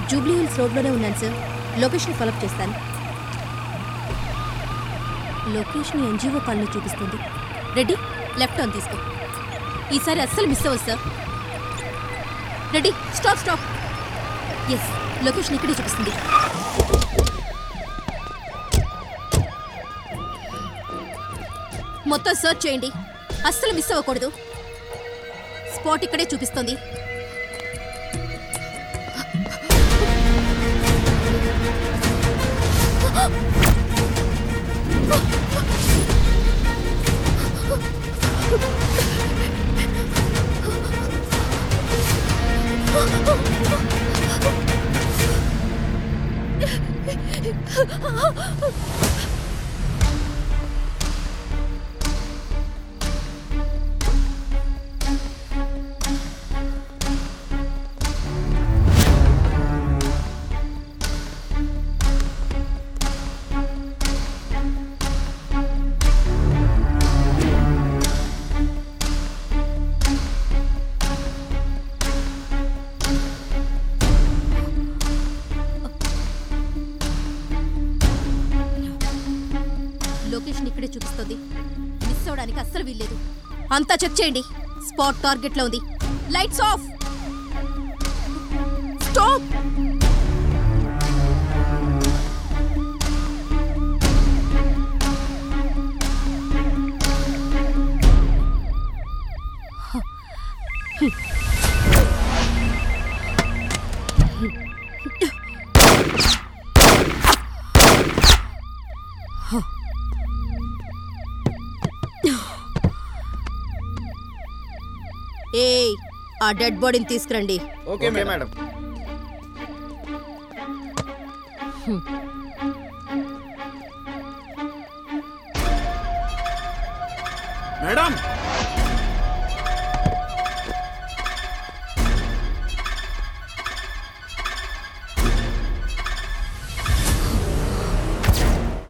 Jubilee Hills రోడ్లోనే ఉన్నాను sir location follow up చేస్తాను లొకేషన్ ఎన్జిఓ కాలనీ చూపిస్తుంది రెడీ లెఫ్ట్ ఆన్ తీసుకో ఈసారి అస్సలు మిస్ అవ్వదు sir ready stop stop yes location ఇక్కడే చూపిస్తుంది మొత్తం సర్చ్ చేయండి అస్సలు మిస్ అవ్వకూడదు స్పాట్ ఇక్కడే చూపిస్తుంది లొకేషన్ ఇక్కడే చూపిస్తుంది మిస్ అవడానికి అస్సలు వీల్లేదు అంతా చెక్ చేయండి స్పాట్ టార్గెట్ లో ఉంది లైట్స్ ఆఫ్ స్టాప్ ఏయ్ ఆ డెడ్ బాడీని తీసుకురండి ఓకే మేడం మేడం